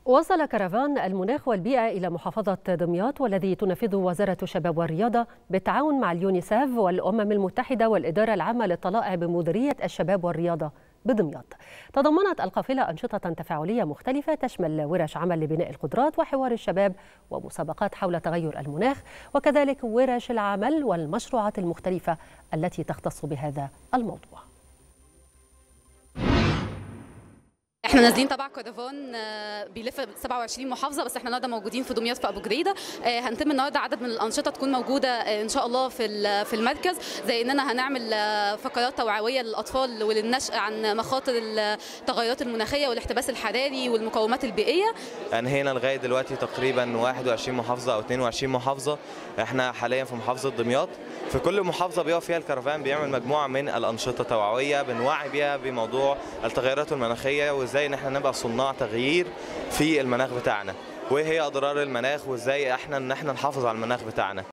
وصل كرفان المناخ والبيئة إلى محافظة دمياط والذي تنفذه وزارة الشباب والرياضة بالتعاون مع اليونيسيف والأمم المتحدة والإدارة العامة للطلائع بمديرية الشباب والرياضة بدمياط تضمنت القافلة أنشطة تفاعلية مختلفة تشمل ورش عمل لبناء القدرات وحوار الشباب ومسابقات حول تغير المناخ وكذلك ورش العمل والمشروعات المختلفة التي تختص بهذا الموضوع احنا نازلين تبع كرفان بيلف 27 محافظه بس احنا النهارده موجودين في دمياط في ابو جريده هنتم النهارده عدد من الانشطه تكون موجوده ان شاء الله في في المركز زي اننا هنعمل فقرات توعويه للاطفال وللنشء عن مخاطر التغيرات المناخيه والاحتباس الحراري والمقومات البيئيه انهينا لغايه دلوقتي تقريبا 21 محافظه او 22 محافظه احنا حاليا في محافظه دمياط في كل محافظه بيقف فيها الكرفان بيعمل مجموعه من الانشطه التوعويه بنوعي بيها بموضوع التغيرات المناخيه وازاي ان احنا نبقى صناع تغيير في المناخ بتاعنا وايه هي اضرار المناخ وازاي احنا ان احنا نحافظ على المناخ بتاعنا